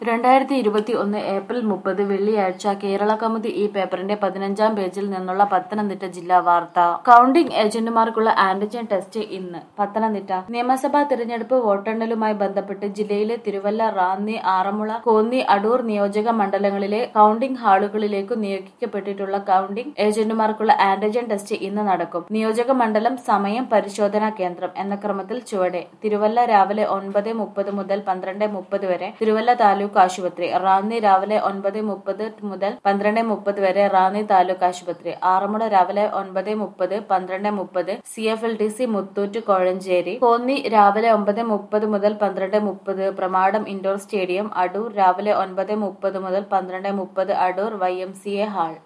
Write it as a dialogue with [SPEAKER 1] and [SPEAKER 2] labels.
[SPEAKER 1] രണ്ടായിരത്തി ഇരുപത്തി ഒന്ന് ഏപ്രിൽ മുപ്പത് വെള്ളിയാഴ്ച കേരള കൗമുദി ഈ പേപ്പറിന്റെ പതിനഞ്ചാം പേജിൽ നിന്നുള്ള പത്തനംതിട്ട ജില്ലാ വാർത്ത കൌണ്ടിംഗ് ഏജന്റുമാർക്കുള്ള ആന്റിജൻ ടെസ്റ്റ് ഇന്ന് പത്തനംതിട്ട നിയമസഭാ തിരഞ്ഞെടുപ്പ് വോട്ടെണ്ണലുമായി ബന്ധപ്പെട്ട് ജില്ലയിലെ തിരുവല്ല റാന്നി ആറന്മുള കോന്നി അടൂർ നിയോജക മണ്ഡലങ്ങളിലെ കൌണ്ടിംഗ് ഹാളുകളിലേക്കു നിയോഗിക്കപ്പെട്ടിട്ടുള്ള കൌണ്ടിംഗ് ഏജന്റുമാർക്കുള്ള ആന്റിജൻ ടെസ്റ്റ് ഇന്ന് നടക്കും നിയോജക മണ്ഡലം സമയം പരിശോധനാ കേന്ദ്രം എന്ന ക്രമത്തിൽ ചുവടെ തിരുവല്ല രാവിലെ ഒൻപത് മുപ്പത് മുതൽ പന്ത്രണ്ട് മുപ്പത് വരെ തിരുവല്ല താലൂക്ക് ആശുപത്രി റാന്നി രാവിലെ ഒൻപത് മുപ്പത് മുതൽ പന്ത്രണ്ട് മുപ്പത് വരെ റാന്നി താലൂക്ക് ആശുപത്രി ആറന്മുള രാവിലെ ഒൻപത് മുപ്പത് പന്ത്രണ്ട് മുപ്പത് C F L T C Muthoot Kozhencherry Konni രാവിലെ ഒമ്പത് മുപ്പത് മുതൽ പന്ത്രണ്ട് മുപ്പത് പ്രമാടം ഇൻഡോർ സ്റ്റേഡിയം അടൂർ രാവിലെ ഒൻപത് മുപ്പത് മുതൽ പന്ത്രണ്ട് മുപ്പത് Adoor Y M C A hall